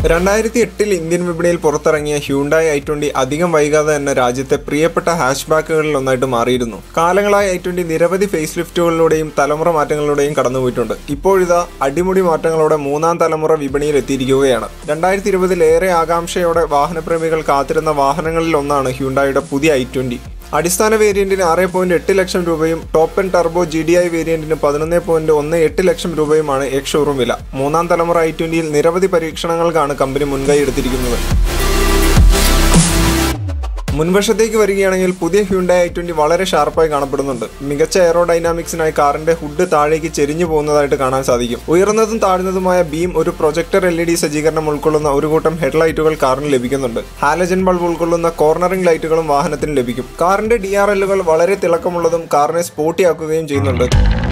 രണ്ടായിരത്തി എട്ടിൽ ഇന്ത്യൻ വിപണിയിൽ പുറത്തിറങ്ങിയ ഹ്യൂണ്ടായി ഐ ട്വന്റി അധികം വൈകാതെ തന്നെ രാജ്യത്തെ പ്രിയപ്പെട്ട ഹാഷ് ബാക്കുകളിൽ ഒന്നായിട്ട് മാറിയിരുന്നു കാലങ്ങളായി ഐ ട്വന്റി നിരവധി ഫേസ് ലിഫ്റ്റുകളിലൂടെയും തലമുറ മാറ്റങ്ങളിലൂടെയും കടന്നുപോയിട്ടുണ്ട് ഇപ്പോഴിതാ അടിമുടി മാറ്റങ്ങളോടെ മൂന്നാം തലമുറ വിപണിയിൽ എത്തിയിരിക്കുകയാണ് രണ്ടായിരത്തി ഇരുപതിൽ ഏറെ ആകാംക്ഷയോടെ വാഹനപ്രേമികൾ കാത്തിരുന്ന വാഹനങ്ങളിൽ ഒന്നാണ് ഹ്യൂണ്ടായുടെ പുതിയ ഐ ട്വന്റി അടിസ്ഥാന വേരിയന്റിന് ആറ് പോയിന്റ് എട്ട് ലക്ഷം രൂപയും top and turbo G D I വേരിയന്റിന് പതിനൊന്ന് പോയിന്റ് ഒന്ന് എട്ട് ലക്ഷം രൂപയുമാണ് എക്സ് ഷോറൂം വില മൂന്നാം തലമുറ ഐ ട്വന്റിയിൽ നിരവധി പരീക്ഷണങ്ങൾക്കാണ് കമ്പനി മുൻകൈ എടുത്തിരിക്കുന്നത് മുൻവശത്തേക്ക് വരികയാണെങ്കിൽ പുതിയ ഹ്യൂണ്ടായി ഐ ട്വന്റി വളരെ ഷാർപ്പായി കാണപ്പെടുന്നുണ്ട് മികച്ച എയറോഡൈനാമിക്സിനായി കാറിന്റെ ഹുഡ് താഴേക്ക് ചെരിഞ്ഞു പോകുന്നതായിട്ട് കാണാൻ സാധിക്കും ഉയർന്നതും താഴ്ന്നതുമായ ബീം ഒരു പ്രൊജക്ടർ എൽ ഇ ഡി സജ്ജീകരണം ഉൾക്കൊള്ളുന്ന ഒരു കൂട്ടം ഹെഡ്ലൈറ്റുകൾ കാറിന് ലഭിക്കുന്നുണ്ട് ഹാലജൻ ബൾബ് ഉൾക്കൊള്ളുന്ന കോർണറിംഗ് ലൈറ്റുകളും വാഹനത്തിന് ലഭിക്കും കാറിന്റെ ഡി ആർ എല്ലുകൾ വളരെ തിളക്കമുള്ളതും കാറിനെ സ്പോർട്ടിയാക്കുകയും ചെയ്യുന്നുണ്ട്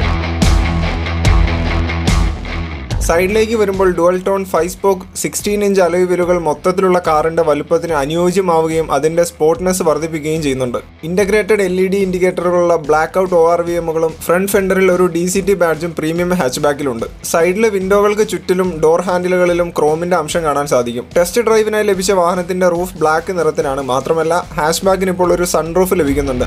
സൈഡിലേക്ക് വരുമ്പോൾ dual tone five spoke sixteen inch alloy വീലുകൾ മൊത്തത്തിലുള്ള കാറിന്റെ വലുപ്പത്തിന് അനുയോജ്യമാവുകയും അതിന്റെ സ്പോർട്ട്നെസ് വർദ്ധിപ്പിക്കുകയും ചെയ്യുന്നുണ്ട് ഇന്റഗ്രേറ്റഡ് എൽ ഇ ഡി ഇൻഡിക്കേറ്ററുകളുള്ള black out O R V എമ്മുകളും ഫ്രണ്ട് ഫെൻഡറിൽ ഒരു ഡി സി ടി ബാഡ്ജും പ്രീമിയം ഹാച്ച് ബാക്കിലുണ്ട് സൈഡിലെ വിൻഡോകൾക്ക് ചുറ്റിലും ഡോർ ഹാൻഡിലുകളിലും ക്രോമിന്റെ അംശം കാണാൻ സാധിക്കും ടെസ്റ്റ് ഡ്രൈവിനായി ലഭിച്ച വാഹനത്തിന്റെ റൂഫ് ബ്ലാക്ക് നിറത്തിനാണ് മാത്രമല്ല ഹാഷ് ബാക്കിന് ഇപ്പോൾ ഒരു സൺറൂഫ് ലഭിക്കുന്നുണ്ട്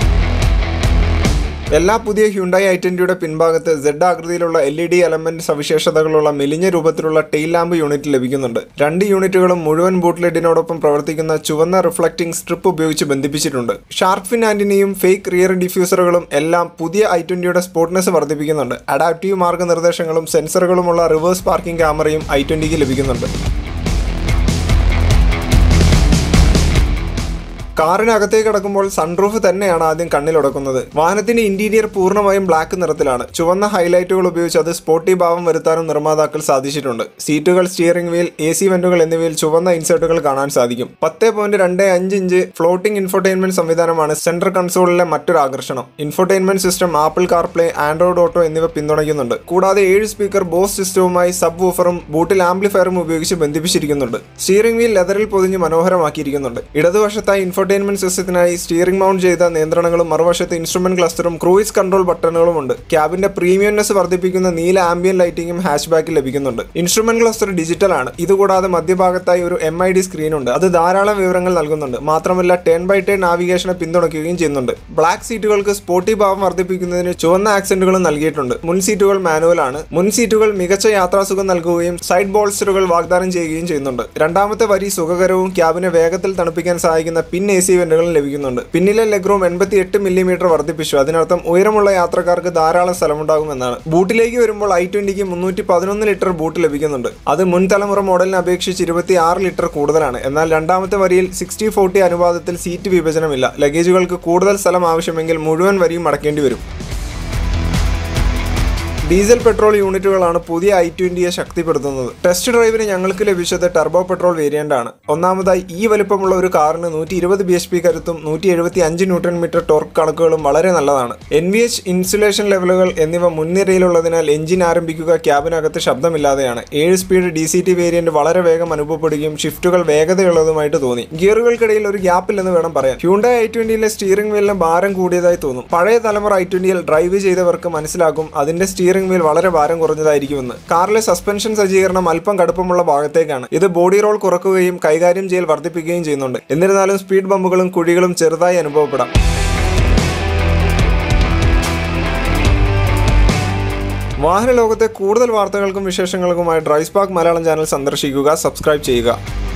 എല്ലാ പുതിയ ഹ്യുണ്ടായി ഐ ട്വന്റിയുടെ പിൻഭാഗത്ത് സെഡ് ആകൃതിയിലുള്ള എൽ ഇ ഡി എലമെന്റ് സവിശേഷതകളുള്ള മെലിഞ്ഞ രൂപത്തിലുള്ള ടെയിൽ ലാമ്പ് യൂണിറ്റ് ലഭിക്കുന്നുണ്ട് രണ്ട് യൂണിറ്റുകളും മുഴുവൻ ബൂട്ട്ലെഡിനോടൊപ്പം പ്രവർത്തിക്കുന്ന ചുവന്ന റിഫ്ലക്റ്റിംഗ് സ്ട്രിപ്പ് ഉപയോഗിച്ച് ബന്ധിപ്പിച്ചിട്ടുണ്ട് ഷാർക്ക് ഫിൻ ആന്റിനിയും ഫേക്ക് റിയർ ഡിഫ്യൂസറുകളും എല്ലാം പുതിയ ഐ ട്വന്റിയുടെ സ്പോർട്ട്നെസ് വർദ്ധിപ്പിക്കുന്നുണ്ട് അഡാപ്റ്റീവ് മാർഗ്ഗനിർദ്ദേശങ്ങളും സെൻസറുകളുമുള്ള റിവേഴ്സ് പാർക്കിംഗ് ക്യാമറയും ഐ ട്വന്റിക്ക് ലഭിക്കുന്നുണ്ട് കാറിനകത്തേക്ക് കടക്കുമ്പോൾ സൺറൂഫ് തന്നെയാണ് ആദ്യം കണ്ണിലുടക്കുന്നത് വാഹനത്തിന്റെ ഇന്റീരിയർ പൂർണ്ണമായും ബ്ലാക്ക് നിറത്തിലാണ് ചുവന്ന ഹൈലൈറ്റുകൾ ഉപയോഗിച്ച് അത് സ്പോർട്ടി ഭാവം വരുത്താനും നിർമ്മാതാക്കൾ സാധിച്ചിട്ടുണ്ട് സീറ്റുകൾ സ്റ്റിയറിംഗ് വീൽ എ സി വെന്റുകൾ എന്നിവയിൽ ചുവന്ന ഇൻസേർട്ടുകൾ കാണാൻ സാധിക്കും പത്ത് പോയിന്റ് രണ്ട് അഞ്ച് ഇഞ്ച് ഫ്ലോട്ടിംഗ് ഇൻഫോർടൈൻമെന്റ് സംവിധാനമാണ് സെൻട്രൽ കൺസോളിലെ മറ്റൊരു ആകർഷണം infotainment system Apple CarPlay Android auto എന്നിവ പിന്തുണയ്ക്കുന്നുണ്ട് കൂടാതെ ഏഴ് സ്പീക്കർ ബോസ് സിസ്റ്റവുമായി സബ് വൂഫറും ബൂട്ടിൽ ആംപ്ലിഫയറും ഉപയോഗിച്ച് ബന്ധിപ്പിച്ചിരിക്കുന്നുണ്ട് സ്റ്റിയറിംഗ് വീൽ ലെതറിൽ പൊതിഞ്ഞ് മനോഹരമാക്കിയിരിക്കുന്നുണ്ട് ഇടതുവശത്തായി ഇൻഫോർടൈൻമെന്റ് സിസ്റ്റത്തിനായി സ്റ്റിയറിംഗ് മൗണ്ട് ചെയ്ത നിയന്ത്രണങ്ങളും മറുവശത്ത് ഇൻസ്ട്രുമെന്റ് ക്ലസ്റ്ററും ക്രൂയിസ് കൺട്രോൾ ബട്ടണുകളും ഉണ്ട് ക്യാബിന്റെ പ്രീമിയംനെസ് വർദ്ധിപ്പിക്കുന്ന നീല ആംബിയൻ ലൈറ്റിംഗും ഹാച്ച് ബാക്കിൽ ലഭിക്കുന്നുണ്ട് ഇൻസ്ട്രുമെന്റ് ക്ലസ്റ്റർ ഡിജിറ്റൽ ആണ് ഇതുകൂടാതെ മധ്യഭാഗത്തായി ഒരു എം ഐ ഡി സ്ക്രീൻ ഉണ്ട് അത് ധാരാളം വിവരങ്ങൾ നൽകുന്നുണ്ട് മാത്രമല്ല ടെൻ ബൈ ടെൻ നാവിഗേഷനെ പിന്തുണയ്ക്കുകയും ചെയ്യുന്നുണ്ട് ബ്ലാക്ക് സീറ്റുകൾക്ക് സ്പോർട്ടി ഭാവം വർദ്ധിപ്പിക്കുന്നതിന് ചുവന്ന ആക്സന്റുകളും നൽകിയിട്ടുണ്ട് മുൻ സീറ്റുകൾ മാനുവൽ ആണ് മുൻ സീറ്റുകൾ മികച്ച യാത്രാസുഖം നൽകുകയും സൈഡ് ബോൾസ്റ്ററുകൾ വാഗ്ദാനം ചെയ്യുകയും ചെയ്യുന്നുണ്ട് രണ്ടാമത്തെ വരി സുഖകരവും ക്യാബിനെ വേഗത്തിൽ തണുപ്പിക്കാൻ സഹായിക്കുന്ന പിൻ എ സി വെന്റുകളും ലഭിക്കുന്നുണ്ട് പിന്നിലെ ലെഗ് റൂം എൺപത്തി എട്ട് മില്ലിമീറ്റർ വർദ്ധിപ്പിച്ചു അതിനർത്ഥം ഉയരമുള്ള യാത്രക്കാർക്ക് ധാരാളം സ്ഥലമുണ്ടാകുമെന്നാണ് ബൂട്ടിലേക്ക് വരുമ്പോൾ ഐ ട്വന്റിക്ക് മുന്നൂറ്റി പതിനൊന്ന് ലിറ്റർ ബൂട്ട് ലഭിക്കുന്നുണ്ട് അത് മുൻ തലമുറ മോഡലിനെ അപേക്ഷിച്ച് ഇരുപത്തി ആറ് ലിറ്റർ കൂടുതലാണ് എന്നാൽ രണ്ടാമത്തെ വരിയിൽ സിക്സ്റ്റി ഫോർട്ടി അനുപാതത്തിൽ സീറ്റ് വിഭജനമില്ല ലഗേജുകൾക്ക് കൂടുതൽ സ്ഥലം ആവശ്യമെങ്കിൽ മുഴുവൻ വരിയും അടക്കേണ്ടി വരും ഡീസൽ പെട്രോൾ യൂണിറ്റുകളാണ് പുതിയ ഐ ട്വന്റിയെ ശക്തിപ്പെടുത്തുന്നത് ടെസ്റ്റ് ഡ്രൈവിന് ഞങ്ങൾക്ക് ലഭിച്ചത് ടർബോ പെട്രോൾ വേരിയന്റ് ആണ് ഒന്നാമതായി ഈ വലുപ്പമുള്ള ഒരു കാറിന് നൂറ്റി ഇരുപത് ബി എച്ച് പി കരുത്തും നൂറ്റി എഴുപത്തി അഞ്ച് ന്യൂട്രൺ മീറ്റർ ടോർക്ക് കണക്കുകളും വളരെ നല്ലതാണ് എൻ വി എച്ച് ഇൻസുലേഷൻ ലെവലുകൾ എന്നിവ മുൻനിരയിലുള്ളതിനാൽ എഞ്ചിൻ ആരംഭിക്കുക ക്യാബിനകത്ത് ശബ്ദമില്ലാതെയാണ് ഏഴ് speed D C T variant വളരെ വേഗം അനുഭവപ്പെടുകയും ഷിഫ്റ്റുകൾ വേഗതയുള്ളതുമായിട്ട് തോന്നി ഗിയറുകൾക്കിടയിൽ ഒരു ഗ്യാപ്പില്ലെന്ന് വേണം പറയാൻ ഹ്യൂണ്ടായി ഐ ട്വന്റിയിലെ സ്റ്റിയറിംഗ് വീലിന് ഭാരം കൂടിയതായി തോന്നും പഴയ തലമുറ ഐ ട്വന്റിയിൽ ഡ്രൈവ് ചെയ്തവർക്ക് മനസ്സിലാകും അതിന്റെ സ്റ്റിയറിംഗ് വീൽ വളരെ ഭാരം കുറഞ്ഞതായിരിക്കുമെന്ന് കാറിലെ സസ്പെൻഷൻ സജ്ജീകരണം അല്പം കടുപ്പമുള്ള ഭാഗത്തേക്കാണ് ഇത് ബോഡി റോൾ കുറക്കുകയും കൈകാര്യം ചെയ്യൽ വർദ്ധിപ്പിക്കുകയും ചെയ്യുന്നുണ്ട് എന്നിരുന്നാലും സ്പീഡ് ബമ്പുകളും കുഴികളും ചെറുതായി അനുഭവപ്പെടാം വാഹന ലോകത്തെ കൂടുതൽ വാർത്തകൾക്കും വിശേഷങ്ങൾക്കുമായി ഡ്രൈസ്പാർക്ക് മലയാളം ചാനൽ സന്ദർശിക്കുക സബ്സ്ക്രൈബ് ചെയ്യുക